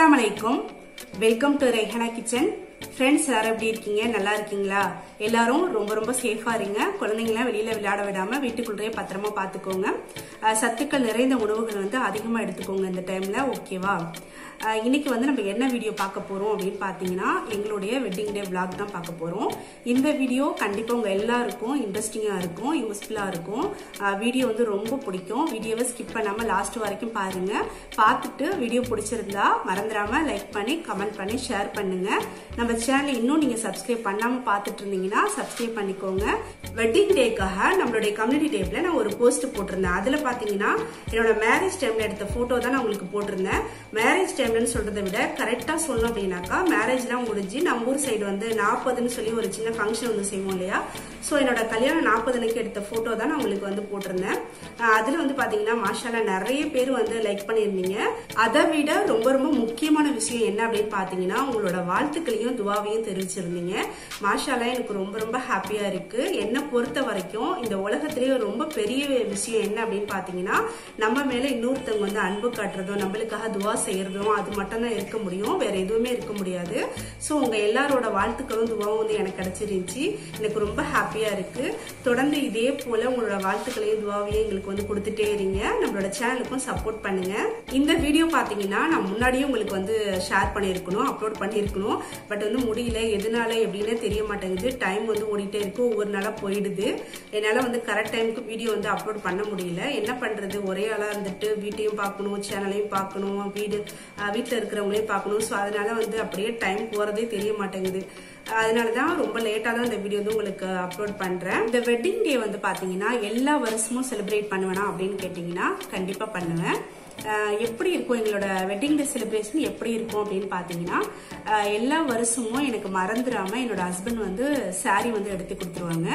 அஸ்ஸலாமு அலைக்கும் welcome to Rehana kitchen friends எல்லாரும் எப்படி இருக்கீங்க நல்லா இருக்கீங்களா எல்லாரும் ரொம்ப ரொம்ப சேஃபா இருங்க குழந்தைங்களாம் வெளியில விளையாட விடாம வீட்டுக்குள்ளே பத்திரமா பாத்துக்கோங்க அஹ் சத்துக்கள் நிறைந்த உணவுகள் வந்து அதிகமா எடுத்துக்கோங்க இந்த டைம்ல ஓகேவா அஹ் இன்னைக்கு வந்து நம்ம என்ன வீடியோ பார்க்க போறோம் அப்படின்னு பாத்தீங்கன்னா எங்களுடைய வெட்டிங் டே vlog தான் பார்க்க போறோம் இந்த வீடியோ கண்டிப்பா உங்க எல்லாருக்கும் இன்ட்ரெஸ்டிங்கா இருக்கும் யூஸ்ஃபுல்லா இருக்கும் வீடியோ வந்து ரொம்ப பிடிக்கும் வீடியோவை ஸ்கிப் பண்ணாம லாஸ்ட் வரைக்கும் பாருங்க பார்த்துட்டு வீடியோ பிடிச்சிருந்தா மறந்துடாம லைக் பண்ணி கமெண்ட் பண்ணி ஷேர் பண்ணுங்க நம்ம சேனலை இன்னும் நீங்க சப்ஸ்கிரைப் பண்ணாம பார்த்துட்டு இருந்தீங்கன்னா சப்ஸ்கிரைப் பண்ணிக்கோங்க வெட்டிங் டேக்காக நம்மளுடைய கம்யூனிட்டி டேப்ல நான் ஒரு போஸ்ட் போட்டிருந்தேன் அதுல பாத்தீங்கன்னா என்னோட மேரேஜ் டைம்ல எடுத்த போட்டோ தான் நான் உங்களுக்கு போட்டிருந்தேன் மேரேஜ் டைம்லன்னு சொல்றதை விட கரெக்டா சொல்லணும் அப்படின்னாக்கா மேரேஜ்லாம் முடிஞ்சு நம்ம ஊர் சைடு வந்து நாற்பதுன்னு சொல்லி ஒரு சின்ன ஃபங்க்ஷன் வந்து செய்வோம் இல்லையா ஸோ என்னோட கல்யாணம் நாற்பது அன்னைக்கு எடுத்த போட்டோ தான் நான் உங்களுக்கு வந்து போட்டிருந்தேன் அஹ் அதுல வந்து பாத்தீங்கன்னா மாஷாலா நிறைய பேர் வந்து லைக் பண்ணியிருந்தீங்க அதை விட ரொம்ப ரொம்ப முக்கியமான விஷயம் என்ன அப்படின்னு பாத்தீங்கன்னா உங்களோட வாழ்த்துக்களையும் துவாவையும் தெரிவிச்சிருந்தீங்க மாஷாலா எனக்கு ரொம்ப ரொம்ப ஹாப்பியா இருக்கு என்னை பொறுத்த வரைக்கும் இந்த உலகத்திலேயே ரொம்ப பெரிய விஷயம் என்ன அப்படின்னு பாத்தீங்கன்னா நம்ம மேல இன்னொருத்தவங்க வந்து அன்பு காட்டுறதும் நம்மளுக்காக துவா செய்யறதும் அது மட்டும் தான் இருக்க முடியும் வேற எதுவுமே இருக்க முடியாது ஸோ உங்க எல்லாரோட வாழ்த்துக்களும் துவாவும் வந்து எனக்கு கிடைச்சிருந்துச்சு எனக்கு ரொம்ப ஹாப்பியா இருக்கு தொடர்ந்து இதே போல உங்களோட வாழ்த்துக்களையும் துவாவையும் எங்களுக்கு வந்து கொடுத்துட்டே இருங்க நம்மளோட சேனலுக்கும் சப்போர்ட் பண்ணுங்க இந்த வீடியோ பாத்தீங்கன்னா நான் முன்னாடியே உங்களுக்கு வந்து ஷேர் பண்ணியிருக்கணும் அப்லோட் பண்ணியிருக்கணும் பட் வந்து முடியல எதனால எப்படின்னு தெரிய மாட்டேங்குது டைம் வந்து ஓடிட்டே இருக்கு ஒவ்வொரு நாளா போயிடுது என்னால வந்து கரெக்ட் டைமுக்கு வீடியோ வந்து அப்லோட் பண்ண முடியல என்ன பண்றது ஒரே ஆளா இருந்துட்டு வீட்டையும் பார்க்கணும் சேனலையும் பார்க்கணும் வீடு அஹ் வீட்ல இருக்கிறவங்களையும் பார்க்கணும் ஸோ அதனால வந்து அப்படியே டைம் போறதே தெரிய மாட்டேங்குது அதனால தான் ரொம்ப லேட்டாக தான் இந்த வீடியோ வந்து உங்களுக்கு அப்லோட் பண்ணுறேன் இந்த வெட்டிங் டே வந்து பார்த்தீங்கன்னா எல்லா வருஷமும் செலிப்ரேட் பண்ணுவேனா அப்படின்னு கேட்டிங்கன்னா கண்டிப்பாக பண்ணுவேன் அஹ் எப்படி இருக்கும் எங்களோட வெட்டிங் டே செலிப்ரேஷன் எப்படி இருக்கும் அப்படின்னு பார்த்தீங்கன்னா அஹ் எல்லா வருஷமும் எனக்கு மறந்துடாம என்னோட ஹஸ்பண்ட் வந்து saree வந்து எடுத்து கொடுத்துருவாங்க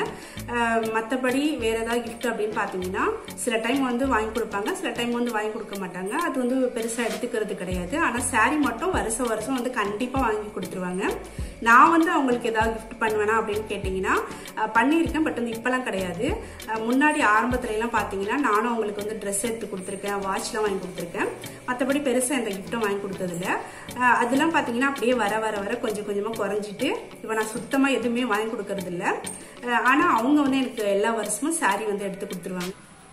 மற்றபடி வேற ஏதாவது gift அப்படின்னு பார்த்தீங்கன்னா சில டைம் வந்து வாங்கி கொடுப்பாங்க சில டைம் வந்து வாங்கி கொடுக்க மாட்டாங்க அது வந்து பெருசாக எடுத்துக்கிறது கிடையாது ஆனால் saree மட்டும் வருஷம் வருஷம் வந்து கண்டிப்பாக வாங்கி கொடுத்துருவாங்க நான் வந்து அவங்களுக்கு ஏதாவது கிஃப்ட் பண்ணுவேனா அப்படின்னு கேட்டிங்கன்னா அஹ் பண்ணியிருக்கேன் பட் வந்து இப்போலாம் கிடையாது அஹ் முன்னாடி ஆரம்பத்துல எல்லாம் பார்த்தீங்கன்னா நானும் அவங்களுக்கு வந்து ட்ரெஸ் எடுத்து கொடுத்துருக்கேன் வாட்ச்லாம் வாங்கி கொடுத்துருக்கேன் மற்றபடி பெருசாக எந்த கிஃப்ட்டும் வாங்கி கொடுத்ததில்ல அஹ் அதெல்லாம் பார்த்தீங்கன்னா அப்படியே வர வர வர கொஞ்சம் கொஞ்சமாக குறைஞ்சிட்டு இப்போ நான் சுத்தமாக எதுவுமே வாங்கி கொடுக்கறது இல்ல அஹ் ஆனா அவங்க வந்து எனக்கு எல்லா வருஷமும் saree வந்து எடுத்து கொடுத்துருவாங்க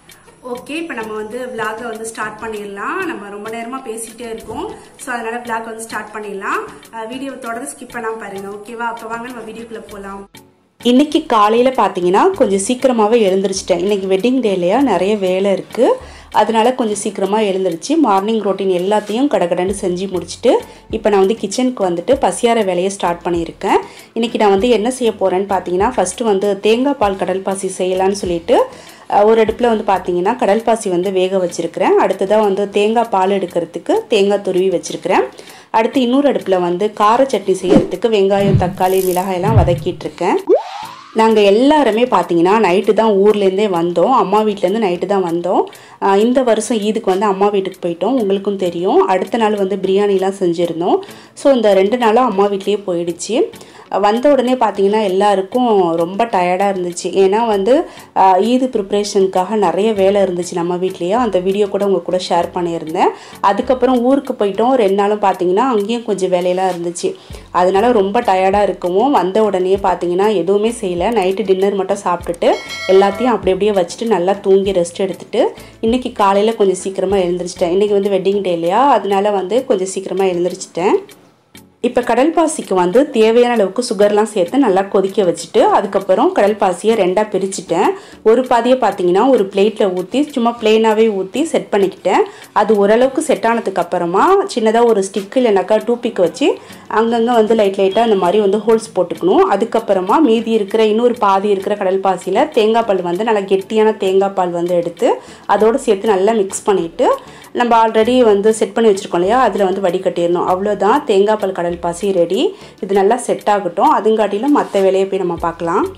ஓகே இப்போ நம்ம வந்து விளாகை வந்து ஸ்டார்ட் பண்ணிடலாம் நம்ம ரொம்ப நேரமா பேசிட்டே இருக்கோம் ஸோ அதனால விளாக் வந்து ஸ்டார்ட் பண்ணிடலாம் வீடியோவை தொடர்ந்து ஸ்கிப் பண்ணாம பாருங்க ஓகேவா அப்போ வாங்க நம்ம வீடியோக்குள்ள போகலாம் இன்னைக்கு காலையில் பார்த்தீங்கன்னா கொஞ்சம் சீக்கிரமாகவே எழுந்திரிச்சிட்டேன் இன்னைக்கு வெட்டிங் டேலையா நிறைய வேலை இருக்குது அதனால கொஞ்சம் சீக்கிரமாக எழுந்திரிச்சு மார்னிங் ரொட்டீன் எல்லாத்தையும் கடகடன்னு செஞ்சு முடிச்சுட்டு இப்போ நான் வந்து கிச்சனுக்கு வந்துட்டு பசியார வேலையை ஸ்டார்ட் பண்ணியிருக்கேன் இன்றைக்கி நான் வந்து என்ன செய்ய போகிறேன்னு பார்த்தீங்கன்னா ஃபஸ்ட்டு வந்து தேங்காய் பால் கடல் பாசி செய்யலான்னு சொல்லிட்டு அஹ், ஒரு அடுப்பில் வந்து பார்த்தீங்கன்னா கடல் பாசி வந்து வேக வச்சுருக்கிறேன் அடுத்ததாக வந்து தேங்காய் பால் எடுக்கிறதுக்கு தேங்காய் துருவி வச்சுருக்கிறேன் அடுத்து இன்னொரு அடுப்பில் வந்து கார சட்னி செய்யறதுக்கு வெங்காயம் தக்காளி மிளகாய் எல்லாம் வதக்கிட்டு இருக்கேன் நாங்கள் எல்லாருமே பார்த்தீங்கன்னா நைட்டு தான் ஊர்லேருந்தே வந்தோம் அம்மா வீட்டிலேருந்து நைட்டு தான் வந்தோம் ஆஹ் இந்த வருஷம் ஈதுக்கு வந்து அம்மா வீட்டுக்கு போயிட்டோம் உங்களுக்கும் தெரியும் அடுத்த நாள் வந்து பிரியாணிலாம் செஞ்சுருந்தோம் ஸோ இந்த ரெண்டு நாளாக அம்மா வீட்லேயே போயிடுச்சு வந்த உடனே பார்த்தீங்கன்னா எல்லாருக்கும் ரொம்ப டயர்டாக இருந்துச்சு ஏன்னா வந்து ஆஹ் ஈது ப்ரிப்ரேஷனுக்காக நிறைய வேலை இருந்துச்சு நம்ம வீட்லேயே அந்த வீடியோ கூட உங்கள் கூட ஷேர் பண்ணியிருந்தேன் அதுக்கப்புறம் ஊருக்கு போயிட்டோம் ரெண்டு நாளும் பார்த்தீங்கன்னா அங்கேயும் கொஞ்சம் வேலையெல்லாம் இருந்துச்சு அதனால ரொம்ப டயர்டாக இருக்கவும் வந்த உடனே பார்த்தீங்கன்னா எதுவுமே செய்யலை நைட்டு டின்னர் மட்டும் சாப்பிட்டுட்டு எல்லாத்தையும் அப்படி அப்படியே வச்சுட்டு நல்லா தூங்கி ரெஸ்ட் எடுத்துட்டு இன்னைக்கு காலையில் கொஞ்சம் சீக்கிரமாக எழுந்திரிச்சிட்டேன் இன்னைக்கு வந்து வெட்டிங் டே இல்லையா அதனால வந்து கொஞ்சம் சீக்கிரமாக எழுந்திரிச்சிட்டேன் இப்போ கடல் பாசிக்கு வந்து தேவையான அளவுக்கு சுகர்லாம் சேர்த்து நல்லா கொதிக்க வச்சுட்டு அதுக்கப்புறம் கடல் பாசியை ரெண்டாக பிரிச்சுட்டேன் ஒரு பாதியை பார்த்தீங்கன்னா ஒரு பிளேட்டில் ஊற்றி சும்மா பிளெயினாகவே ஊற்றி செட் பண்ணிக்கிட்டேன் அது ஓரளவுக்கு செட் ஆனதுக்கு அப்புறமா சின்னதாக ஒரு ஸ்டிக் இல்லைனாக்கா டூப்பிக்கு வச்சு அங்கங்கே வந்து லைட் லைட்டாக இந்த மாதிரி வந்து ஹோல்ஸ் போட்டுக்கணும் அதுக்கப்புறமா மீதி இருக்கிற இன்னொரு பாதி இருக்கிற கடல் பாசியில் தேங்காய் பால் வந்து நல்லா கெட்டியான தேங்காய் பால் வந்து எடுத்து அதோடு சேர்த்து நல்லா மிக்ஸ் பண்ணிவிட்டு நம்ம ஆல்ரெடி வந்து செட் பண்ணி வச்சுருக்கோம் இல்லையா அதில் வந்து வடிகட்டிடணும் அவ்வளோதான் தேங்காய் பால் கடல் பாசி ரெடி இது நல்லா செட் ஆகட்டும் அதுங்காட்டிலும் மற்ற வேலையை போய் நம்ம பார்க்கலாம்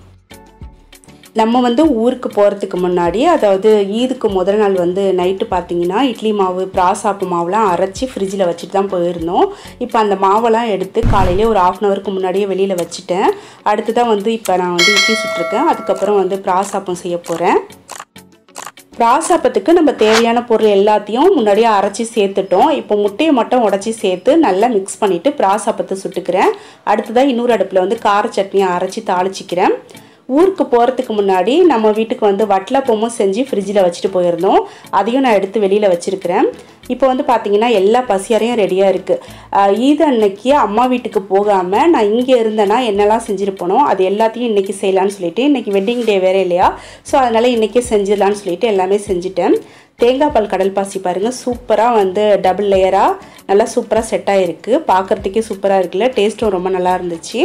நம்ம வந்து ஊருக்கு போகிறதுக்கு முன்னாடி அதாவது ஈதுக்கு முதல் நாள் வந்து நைட்டு பார்த்தீங்கன்னா இட்லி மாவு பிராசாப்பு மாவுலாம் அரைச்சி ஃப்ரிட்ஜில் வச்சுட்டு தான் போயிருந்தோம் இப்போ அந்த மாவெல்லாம் எடுத்து காலையிலே ஒரு ஆஃப் அன் ஹவருக்கு முன்னாடியே வெளியில் வச்சுட்டேன் அடுத்து தான் வந்து இப்போ நான் வந்து இட்லி சுட்டிருக்கேன் அதுக்கப்புறம் வந்து பிராசாப்பம் செய்ய போகிறேன் பிராசாப்பத்துக்கு நம்ம தேவையான பொருள் எல்லாத்தையும் முன்னாடியே அரைச்சி சேர்த்துட்டோம் இப்போ முட்டையை மட்டும் உடச்சி சேர்த்து நல்லா மிக்ஸ் பண்ணிவிட்டு பிராசாப்பத்தை சுட்டுக்கிறேன் அடுத்ததாக இன்னொரு அடுப்பில் வந்து கார சட்னியை அரைச்சி தாளிச்சிக்கிறேன் ஊருக்கு போகிறதுக்கு முன்னாடி நம்ம வீட்டுக்கு வந்து வட்டலப்பமும் செஞ்சு ஃப்ரிட்ஜில் வச்சுட்டு போயிருந்தோம் அதையும் நான் எடுத்து வெளியில் வச்சுருக்கிறேன் இப்போ வந்து பார்த்தீங்கன்னா எல்லா பசியாரையும் ரெடியாக இருக்குது ஈது அன்னைக்கு அம்மா வீட்டுக்கு போகாமல் நான் இங்கே இருந்தேன்னா என்னெல்லாம் செஞ்சுருப்பனோ அது எல்லாத்தையும் இன்றைக்கி செய்யலான்னு சொல்லிட்டு இன்றைக்கி வெட்டிங் டே வேறு இல்லையா ஸோ அதனால் இன்றைக்கே செஞ்சிடலான்னு சொல்லிட்டு எல்லாமே செஞ்சுட்டேன் தேங்காய் பால் கடல் பாசி பாருங்கள் சூப்பராக வந்து டபுள் லேயராக நல்லா சூப்பராக செட் ஆகிருக்கு பார்க்குறதுக்கே சூப்பராக இருக்குல்ல டேஸ்ட்டும் ரொம்ப நல்லா இருந்துச்சு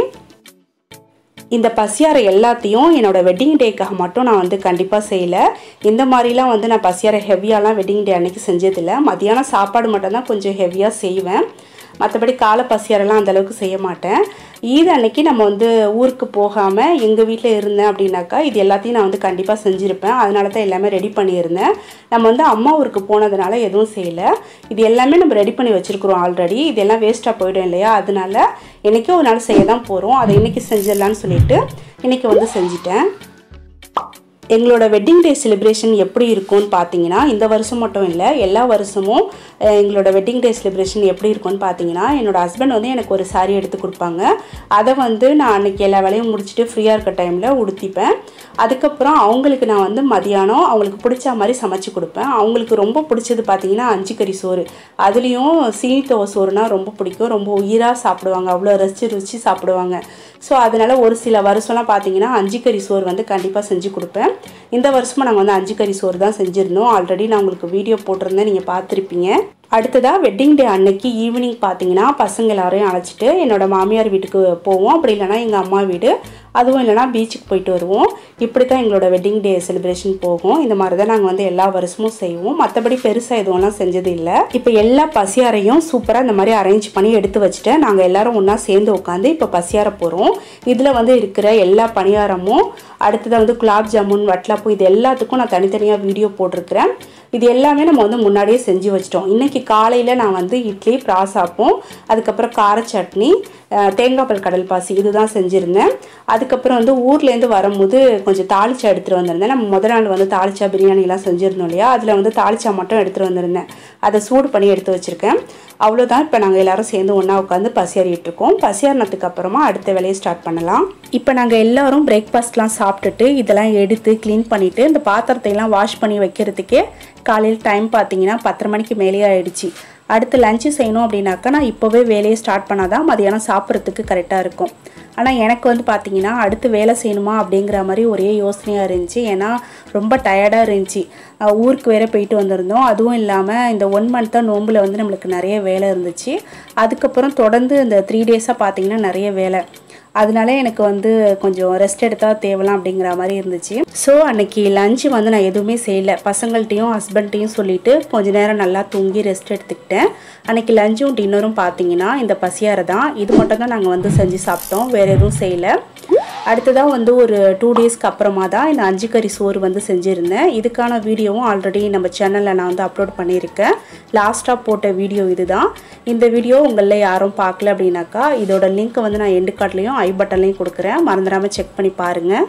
இந்த பசியாரை எல்லாத்தையும் என்னோடய வெட்டிங் டேக்காக மட்டும் நான் வந்து கண்டிப்பாக செய்யலை இந்த மாதிரிலாம் வந்து நான் பசியாரை ஹெவியாலாம் வெட்டிங் டே அன்றைக்கி செஞ்சதில்லை மதியானம் சாப்பாடு மட்டும்தான் கொஞ்சம் ஹெவியாக செய்வேன் மற்றபடி காலை பசியாரெல்லாம் அந்தளவுக்கு செய்ய மாட்டேன் ஈது அன்னைக்கு நம்ம வந்து ஊருக்கு போகாமல் எங்கள் வீட்டில் இருந்தேன் அப்படின்னாக்கா இது எல்லாத்தையும் நான் வந்து கண்டிப்பாக செஞ்சுருப்பேன் அதனால தான் எல்லாமே ரெடி பண்ணியிருந்தேன் நம்ம வந்து அம்மா ஊருக்கு போனதுனால எதுவும் செய்யலை இது எல்லாமே நம்ம ரெடி பண்ணி வச்சுருக்குறோம் ஆல்ரெடி இதெல்லாம் வேஸ்ட்டாக போயிடும் இல்லையா அதனால என்றைக்கோ ஒரு நாள் செய்ய தான் போகிறோம் அதை இன்றைக்கி செஞ்சிடலான்னு சொல்லிட்டு இன்றைக்கி வந்து செஞ்சிட்டேன் எங்களோட வெட்டிங் டே செலிப்ரேஷன் எப்படி இருக்கும்னு பார்த்தீங்கன்னா இந்த வருஷம் மட்டும் இல்லை எல்லா வருஷமும் அஹ், எங்களோட வெட்டிங் டே செலிப்ரேஷன் எப்படி இருக்கும்னு பார்த்தீங்கன்னா என்னோட ஹஸ்பண்ட் வந்து எனக்கு ஒரு saree எடுத்து கொடுப்பாங்க அதை வந்து நான் அன்றைக்கி எல்லா வேலையும் முடிச்சுட்டு ஃப்ரீயாக இருக்க டைமில் உடுத்திப்பேன் அதுக்கப்புறம் அவங்களுக்கு நான் வந்து மதியானம் அவங்களுக்கு பிடிச்ச மாதிரி சமைச்சு கொடுப்பேன் அவங்களுக்கு ரொம்ப பிடிச்சது பார்த்தீங்கன்னா அஞ்சு கறி சோறு அதுலேயும் சீனித்தவ சோறுனா ரொம்ப பிடிக்கும் ரொம்ப உயிராக சாப்பிடுவாங்க அவ்வளோ ரசித்து ருசி சாப்பிடுவாங்க ஸோ அதனால் ஒரு சில வருஷம்லாம் பார்த்தீங்கன்னா அஞ்சு கறி சோறு வந்து கண்டிப்பாக செஞ்சு கொடுப்பேன் இந்த வருஷமும் நாங்கள் வந்து அஞ்சு கறி சோறு தான் செஞ்சுருந்தோம் ஆல்ரெடி நான் உங்களுக்கு வீடியோ போட்டிருந்தேன் நீங்கள் பார்த்துருப்பீங்க அடுத்ததாக வெட்டிங் டே அன்னைக்கு ஈவினிங் பார்த்தீங்கன்னா பசங்க எல்லாரையும் அழைச்சிட்டு என்னோட மாமியார் வீட்டுக்கு போவோம் அப்படி இல்லைன்னா எங்கள் அம்மா வீடு அதுவும் இல்லைனா பீச்சுக்கு போயிட்டு வருவோம் இப்படி தான் எங்களோட வெட்டிங் டே செலிப்ரேஷன் போகும் இந்த மாதிரி தான் நாங்கள் வந்து எல்லா வருஷமும் செய்வோம் மற்றபடி பெருசாக எதுவும்லாம் செஞ்சது இல்லை இப்போ எல்லா பசியாரையும் சூப்பராக இந்த மாதிரி அரேஞ்ச் பண்ணி எடுத்து வச்சுட்டு நாங்கள் எல்லாரும் ஒன்றா சேர்ந்து உட்காந்து இப்போ பசியார போகிறோம் இதில் வந்து இருக்கிற எல்லா பணியாரமும் அடுத்ததாக வந்து குலாப் ஜாமுன் வட்லாப்பூ இது எல்லாத்துக்கும் நான் தனித்தனியாக வீடியோ போட்டிருக்கிறேன் இது எல்லாமே நம்ம வந்து முன்னாடியே செஞ்சு வச்சிட்டோம் இன்றைக்கி காலையில் நான் வந்து இட்லி பிராசாப்பும் அதுக்கப்புறம் கார சட்னி அஹ், தேங்காய் பால் கடல் பாசி இதுதான் செஞ்சுருந்தேன் அதுக்கப்புறம் வந்து ஊர்லேருந்து வரும்போது கொஞ்சம் தாளிச்சா எடுத்துகிட்டு வந்திருந்தேன் நம்ம முதல் நாள் வந்து தாளிச்சா பிரியாணிலாம் செஞ்சுருந்தோம் இல்லையா அதில் வந்து தாளிச்சா மட்டும் எடுத்துகிட்டு வந்திருந்தேன் அதை சூடு பண்ணி எடுத்து வச்சுருக்கேன் அவ்வளோதான் இப்போ நாங்கள் எல்லாரும் சேர்ந்து ஒன்றா உட்காந்து பசியாறிட்டு இருக்கோம் பசியாறினதுக்கு அப்புறமா அடுத்த வேலையை ஸ்டார்ட் பண்ணலாம் இப்போ நாங்கள் எல்லாரும் பிரேக்ஃபாஸ்ட்லாம் சாப்பிட்டுட்டு இதெல்லாம் எடுத்து க்ளீன் பண்ணிவிட்டு இந்த பாத்திரத்தை எல்லாம் வாஷ் பண்ணி வைக்கிறதுக்கே காலையில் டைம் பார்த்தீங்கன்னா பத்தரை மணிக்கு மேலேயே ஆயிடுச்சு அடுத்து லஞ்சு செய்யணும் அப்படின்னாக்கா நான் இப்போவே வேலையை ஸ்டார்ட் பண்ணாதான் மதியானம் சாப்பிட்றதுக்கு கரெக்டாக இருக்கும் ஆனால் எனக்கு வந்து பார்த்தீங்கன்னா அடுத்து வேலை செய்யணுமா அப்படிங்கிற மாதிரி ஒரே யோசனையாக இருந்துச்சு ஏன்னா ரொம்ப டயர்டாக இருந்துச்சு அஹ் ஊருக்கு வேற போயிட்டு வந்திருந்தோம் அதுவும் இல்லாமல் இந்த ஒன் மந்த்தாக நோம்பில் வந்து நம்மளுக்கு நிறைய வேலை இருந்துச்சு அதுக்கப்புறம் தொடர்ந்து இந்த த்ரீ டேஸாக பார்த்தீங்கன்னா நிறைய வேலை அதனால எனக்கு வந்து கொஞ்சம் ரெஸ்ட் எடுத்தால் தேவலாம் அப்படிங்கிற மாதிரி இருந்துச்சு ஸோ அன்னைக்கு லஞ்சு வந்து நான் எதுவுமே செய்யலை பசங்கள்ட்டையும் ஹஸ்பண்ட்டையும் சொல்லிட்டு கொஞ்ச நேரம் நல்லா தூங்கி ரெஸ்ட் எடுத்துக்கிட்டேன் அன்னைக்கு லஞ்சும் டின்னரும் பார்த்தீங்கன்னா இந்த பசியாரை தான் இது மட்டும் தான் நாங்கள் வந்து செஞ்சு சாப்பிட்டோம் வேறு எதுவும் செய்யலை அடுத்ததாக வந்து ஒரு டூ டேஸ்க்கு அப்புறமா தான் இந்த அஞ்சு கறி சோறு வந்து செஞ்சுருந்தேன் இதுக்கான வீடியோவும் ஆல்ரெடி நம்ம சேனலில் நான் வந்து அப்லோட் பண்ணியிருக்கேன் லாஸ்ட்டாக போட்ட வீடியோ இதுதான் இந்த வீடியோ உங்களில் யாரும் பார்க்கல அப்படின்னாக்கா இதோட லிங்க்கை வந்து நான் எண்டு கார்ட்லேயும் ஐ பட்டன்லையும் கொடுக்குறேன் மறந்துடாமல் செக் பண்ணி பாருங்கள்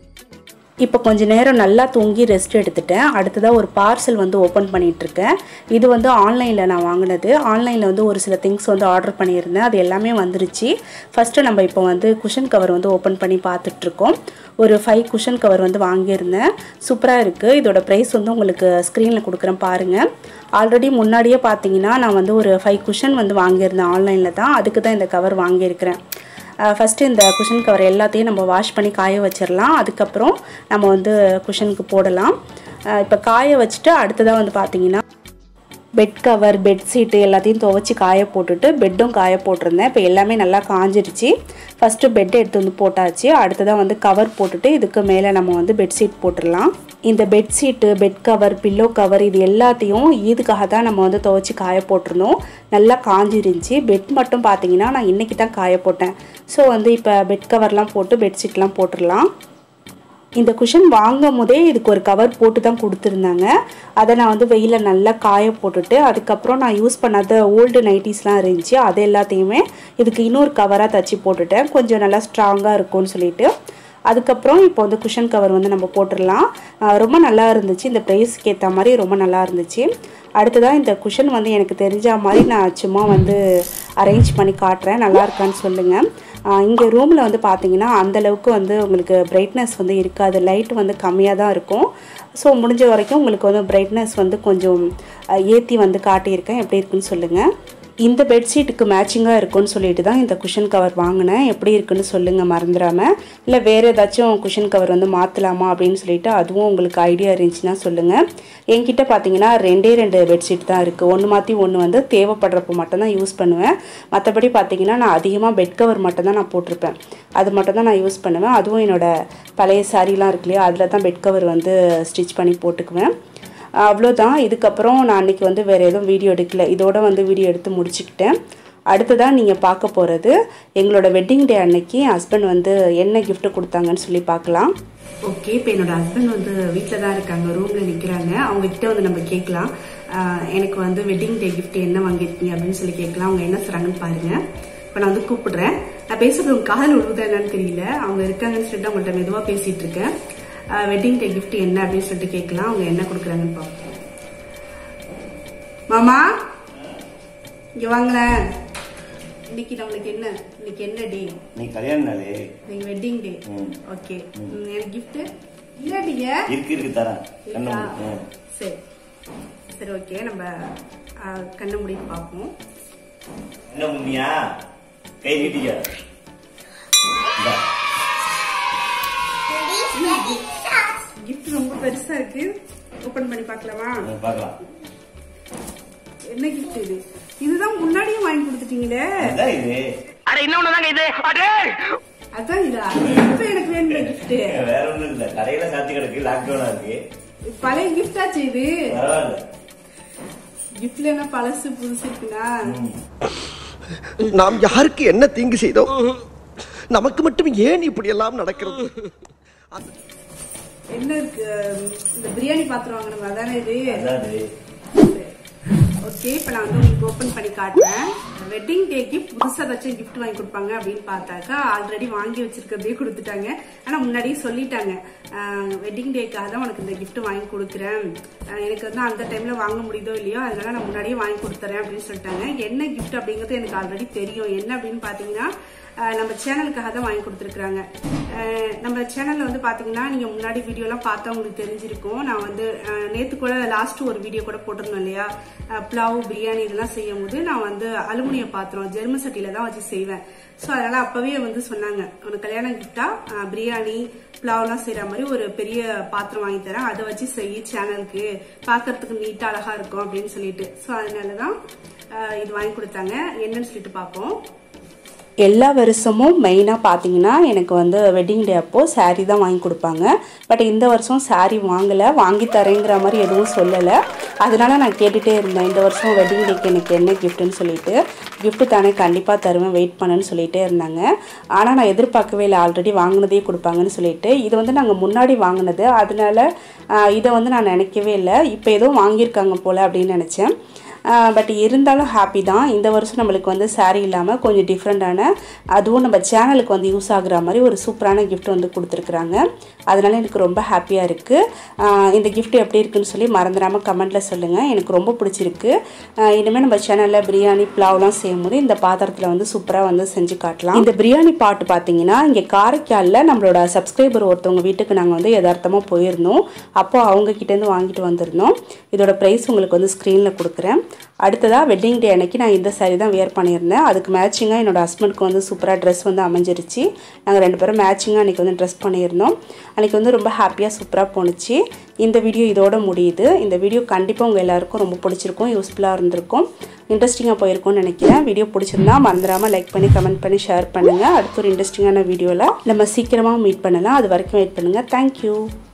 இப்போ கொஞ்ச நேரம் நல்லா தூங்கி ரெஸ்ட் எடுத்துட்டேன் அடுத்ததாக ஒரு பார்சல் வந்து ஓப்பன் பண்ணிகிட்ருக்கேன் இது வந்து ஆன்லைனில் நான் வாங்கினது ஆன்லைனில் வந்து ஒரு சில திங்ஸ் வந்து ஆர்டர் பண்ணியிருந்தேன் அது எல்லாமே வந்துருச்சு ஃபஸ்ட்டு நம்ம இப்போ வந்து குஷன் கவர் வந்து ஓப்பன் பண்ணி பார்த்துட்ருக்கோம் ஒரு ஃபைவ் குஷன் கவர் வந்து வாங்கியிருந்தேன் சூப்பராக இருக்குது இதோட ப்ரைஸ் வந்து உங்களுக்கு ஸ்க்ரீனில் கொடுக்குறேன் பாருங்கள் ஆல்ரெடி முன்னாடியே பார்த்தீங்கன்னா நான் வந்து ஒரு ஃபைவ் குஷன் வந்து வாங்கியிருந்தேன் ஆன்லைனில் தான் அதுக்கு தான் இந்த கவர் வாங்கியிருக்கிறேன் ஃபஸ்ட்டு இந்த குஷன் கவர் எல்லாத்தையும் நம்ம வாஷ் பண்ணி காய வச்சிடலாம் அதுக்கப்புறம் நம்ம வந்து குஷனுக்கு போடலாம் இப்போ காய வச்சுட்டு அடுத்ததாக வந்து பார்த்தீங்கன்னா பெட் கவர் பெட்ஷீட்டு எல்லாத்தையும் துவைச்சி காய போட்டுட்டு பெட்டும் காய போட்டிருந்தேன் இப்போ எல்லாமே நல்லா காஞ்சிருச்சு ஃபஸ்ட்டு பெட் எடுத்து வந்து போட்டாச்சு அடுத்ததாக வந்து கவர் போட்டுட்டு இதுக்கு மேலே நம்ம வந்து பெட்ஷீட் போட்டுடலாம் இந்த bedsheet bed cover pillow cover இது எல்லாத்தையும் ஈதுக்காக தான் நம்ம வந்து துவைச்சி காய போட்டிருந்தோம் நல்லா காஞ்சிருந்துச்சு பெட் மட்டும் பார்த்தீங்கன்னா நான் இன்றைக்கி தான் காய போட்டேன் ஸோ வந்து இப்போ பெட் கவர்லாம் போட்டு பெட்ஷீட்லாம் போட்டுடலாம் இந்த குஷன் வாங்கும் போதே இதுக்கு ஒரு கவர் போட்டு தான் கொடுத்துருந்தாங்க அதை நான் வந்து வெயிலில் நல்லா காய போட்டுட்டு அதுக்கப்புறம் நான் யூஸ் பண்ணாத ஓல்டு நைட்டிஸ்லாம் இருந்துச்சு அது எல்லாத்தையுமே இதுக்கு இன்னொரு கவராக தச்சு போட்டுட்டேன் கொஞ்சம் நல்லா ஸ்ட்ராங்காக இருக்கும்னு சொல்லிட்டு அதுக்கப்புறம் இப்போ வந்து குஷன் கவர் வந்து நம்ம போட்டுடலாம் ஆஹ் ரொம்ப நல்லா இருந்துச்சு இந்த ப்ரைஸ்க்கு ஏற்ற மாதிரி ரொம்ப நல்லா இருந்துச்சு அடுத்ததாக இந்த குஷன் வந்து எனக்கு தெரிஞ்ச மாதிரி நான் சும்மா வந்து அரேஞ்ச் பண்ணி காட்டுறேன் நல்லா இருக்கான்னு சொல்லுங்கள் இங்கே ரூமில் வந்து பார்த்தீங்கன்னா அந்தளவுக்கு வந்து உங்களுக்கு பிரைட்னஸ் வந்து இருக்காது லைட் வந்து கம்மியாக தான் இருக்கும் ஸோ முடிஞ்ச வரைக்கும் உங்களுக்கு வந்து பிரைட்னஸ் வந்து கொஞ்சம் ஏற்றி வந்து காட்டியிருக்கேன் எப்படி இருக்குன்னு சொல்லுங்கள் இந்த பெட்ஷீட்டுக்கு மேட்சிங்காக இருக்கும்னு சொல்லிட்டு தான் இந்த குஷன் கவர் வாங்கினேன் எப்படி இருக்குன்னு சொல்லுங்கள் மறந்துடாமல் இல்லை வேறு ஏதாச்சும் குஷன் கவர் வந்து மாற்றலாமா அப்படின்னு சொல்லிட்டு அதுவும் உங்களுக்கு ஐடியா இருந்துச்சுன்னா சொல்லுங்கள் என்கிட்ட பார்த்தீங்கன்னா ரெண்டே ரெண்டு பெட்ஷீட் தான் இருக்குது ஒன்று மாற்றி ஒன்று வந்து தேவைப்படுறப்போ மட்டும்தான் யூஸ் பண்ணுவேன் மற்றபடி பார்த்தீங்கன்னா நான் அதிகமாக பெட் கவர் மட்டும் தான் நான் போட்டிருப்பேன் அது மட்டும் தான் நான் யூஸ் பண்ணுவேன் அதுவும் என்னோடய பழைய சாரீலாம் இருக்கு இல்லையா அதில் தான் பெட் கவர் வந்து ஸ்டிச் பண்ணி போட்டுக்குவேன் அவ்வளோதான் இதுக்கப்புறம் நான் அன்றைக்கி வந்து வேறு எதுவும் வீடியோ எடுக்கல இதோட வந்து வீடியோ எடுத்து முடிச்சுக்கிட்டேன் அடுத்ததாக நீங்கள் பார்க்க போகிறது எங்களோட வெட்டிங் டே அன்னைக்கு என் ஹஸ்பண்ட் வந்து என்ன gift கொடுத்தாங்கன்னு சொல்லி பார்க்கலாம் ஓகே இப்போ என்னோட ஹஸ்பண்ட் வந்து வீட்டில் தான் இருக்காங்க ரூமில் நிற்கிறாங்க அவங்க கிட்ட வந்து நம்ம கேட்கலாம் ஆஹ் எனக்கு வந்து வெட்டிங் டே gift என்ன வாங்கியிருக்கீங்க அப்படின்னு சொல்லி கேட்கலாம் அவங்க என்ன சொல்கிறாங்கன்னு பாருங்க இப்போ நான் வந்து கூப்பிடுறேன் நான் பேசுறது உங்க காதல் விழுவுதா என்னன்னு தெரியல அவங்க இருக்காங்கன்னு சொல்லிட்டு அவங்கள்ட்ட மெதுவாக பேசிட்டு இருக்கேன் வெட்டிங் டே gift என்ன அப்படின்னு சொல்லிட்டு கேட்கலாம் அவங்க என்ன கொடுக்குறாங்கன்னு பார்ப்போம் மாமா இங்க வாங்களேன் இன்னைக்கு நம்மளுக்கு என்ன இன்னைக்கு என்ன டே நீ கல்யாண நாளே நீங்க வெட்டிங் டே ம். ஓகே எனக்கு gift இல்லாட்டிங்க இருக்கு இருக்கு தரேன் கண்ணை இருக்கா? மூடு. ம். சரி சரி ஓகே நம்ம ஆ, கண்ணை மூடிட்டு பார்ப்போம் என்ன முன்னியா கை நீட்டிக்க இந்தா. கிஃப்ட் ரொம்ப பெருசா இருக்கு ஓபன் பண்ணி பார்க்கலாமா ம், பார்க்கலாம் என்ன கிஃப்ட் இது இதுதான் முன்னாடியே வாங்கி கொடுத்துட்டீங்களே அதான் இது அட இன்னொன்னு தாங்க இது அடே அதான் இதா இப்ப எனக்கு வேணுமே கிஃப்ட் வேற ஒண்ணும் இல்ல கடையில சாத்தி கிடக்கு லாக்டவுனா இருக்கு பழைய gift ஆச்சு இது பரவாயில்ல கிஃப்ட்ல என்ன பழசு புதுசு இருக்குன்னா ம். நாம் யாருக்கு என்ன தீங்கு செய்தோம் நமக்கு மட்டும் ஏன் இப்படி எல்லாம் நடக்கிறது அது- என்ன இருக்கு இந்த பிரியாணி பாத்திரம் வாங்கணும் அதானே இது அதான் இது ஓகே இப்போ நான் வந்து உங்களுக்கு ஓப்பன் பண்ணி காட்டுறேன் வெட்டிங் டேக்கு புதுசாக ஏதாச்சும் gift வாங்கி கொடுப்பாங்க அப்படின்னு பார்த்தாக்கா ஆல்ரெடி வாங்கி வச்சிருக்கிறதே கொடுத்துட்டாங்க ஆனால் முன்னாடியே சொல்லிட்டாங்க வெட்டிங் டேக்காக தான் உனக்கு இந்த gift வாங்கி கொடுக்குறேன் ஆஹ் எனக்கு வந்து அந்த டைம்ல வாங்க முடியுதோ இல்லையோ அதனால நான் முன்னாடியே வாங்கி கொடுத்துறேன் அப்படின்னு சொல்லிட்டாங்க என்ன gift அப்படிங்கிறது எனக்கு ஆல்ரெடி தெரியும் என்ன அப்படின்னு பார்த்தீங்கன்னா ஆஹ் நம்ம சேனலுக்காக தான் வாங்கி கொடுத்துருக்குறாங்க ஆஹ் நம்ம சேனல்ல வந்து பாத்தீங்கன்னா நீங்க முன்னாடி வீடியோலாம் பார்த்தா உங்களுக்கு தெரிஞ்சிருக்கும் நான் வந்து ஆஹ் நேத்து கூட லாஸ்ட் ஒரு வீடியோ கூட போட்டிருந்தோம் இல்லையா ஆஹ் புலாவ் பிரியாணி இதெல்லாம் செய்யும் போது நான் வந்து அலுமினிய பாத்திரம் ஜெர்மன் சட்டியில தான் வச்சு செய்வேன் ஸோ அதனால அப்பவே வந்து சொன்னாங்க உனக்கு கல்யாணம் கிட்டா பிரியாணி புலாவ்லாம் செய்யற மாதிரி ஒரு பெரிய பாத்திரம் வாங்கி தரேன் அதை வச்சு செய் சேனலுக்கு பார்க்கறதுக்கு நீட்டா அழகா இருக்கும் அப்படின்னு சொல்லிட்டு ஸோ அதனாலதான் ஆஹ் இது வாங்கி கொடுத்தாங்க என்னன்னு சொல்லிட்டு பார்ப்போம் எல்லா வருஷமும் மெயினாக பார்த்தீங்கன்னா எனக்கு வந்து வெட்டிங் டே அப்போது saree தான் வாங்கி கொடுப்பாங்க பட் இந்த வருஷம் saree வாங்கலை வாங்கி தரேங்கிற மாதிரி எதுவும் சொல்லலை அதனால நான் கேட்டுகிட்டே இருந்தேன் இந்த வருஷம் வெட்டிங் டேக்கு எனக்கு என்ன கிஃப்ட்டுன்னு சொல்லிட்டு gift தானே கண்டிப்பாக தருவேன் வெயிட் பண்ணுன்னு சொல்லிகிட்டே இருந்தாங்க ஆனால் நான் எதிர்பார்க்கவே இல்லை ஆல்ரெடி வாங்கினதே கொடுப்பாங்கன்னு சொல்லிட்டு இது வந்து நாங்கள் முன்னாடி வாங்கினது அதனால ஆஹ், இதை வந்து நான் நினைக்கவே இல்லை இப்போ ஏதோ வாங்கியிருக்காங்க போல் அப்படின்னு நினச்சேன் பட் இருந்தாலும் ஹாப்பி தான் இந்த வருஷம் நம்மளுக்கு வந்து saree இல்லாமல் கொஞ்சம் டிஃப்ரெண்ட்டான அதுவும் நம்ம சேனலுக்கு வந்து யூஸ் ஆகுற மாதிரி ஒரு சூப்பரான gift வந்து கொடுத்துருக்குறாங்க அதனால எனக்கு ரொம்ப ஹாப்பியாக இருக்குது இந்த gift எப்படி இருக்குன்னு சொல்லி மறந்துடாமல் கமெண்ட்டில் சொல்லுங்கள் எனக்கு ரொம்ப பிடிச்சிருக்கு ஆஹ் இனிமேல் நம்ம சேனலில் பிரியாணி புலாவ்லாம் செய்யும்போது இந்த பாத்திரத்தில் வந்து சூப்பராக வந்து செஞ்சு காட்டலாம் இந்த பிரியாணி பாட்டு பார்த்தீங்கன்னா இங்கே காரைக்காலில் நம்மளோட சப்ஸ்கிரைபர் ஒருத்தவங்க வீட்டுக்கு நாங்கள் வந்து யதார்த்தமாக போயிருந்தோம் அப்போ அவங்க கிட்டேருந்து வாங்கிட்டு வந்திருந்தோம் இதோட ப்ரைஸ் உங்களுக்கு வந்து ஸ்க்ரீனில் கொடுக்குறேன் அடுத்ததாக வெட்டிங் டே அன்னைக்கு நான் இந்த saree தான் வேர் பண்ணியிருந்தேன் அதுக்கு மேட்சிங்காக என்னோட ஹஸ்பண்டுக்கு வந்து சூப்பராக ட்ரெஸ் வந்து அமைஞ்சிருச்சு நாங்கள் ரெண்டு பேரும் மேட்சிங்காக அன்றைக்கி வந்து ட்ரெஸ் பண்ணியிருந்தோம் அன்றைக்கி வந்து ரொம்ப ஹாப்பியாக சூப்பராக போணுச்சு இந்த வீடியோ இதோட முடியுது இந்த வீடியோ கண்டிப்பாக உங்கள் எல்லாருக்கும் ரொம்ப பிடிச்சிருக்கும் யூஸ்ஃபுல்லாக இருந்திருக்கும் இன்ட்ரெஸ்டிங்காக போயிருக்கும்னு நினைக்கிறேன் வீடியோ பிடிச்சிருந்தா மறந்துடாமல் லைக் பண்ணி கமெண்ட் பண்ணி ஷேர் பண்ணுங்கள் அடுத்த ஒரு இன்ட்ரெஸ்டிங்கான வீடியோவில் நம்ம சீக்கிரமாக மீட் பண்ணலாம் அது வரைக்கும் வெயிட் பண்ணுங்கள் தேங்க்யூ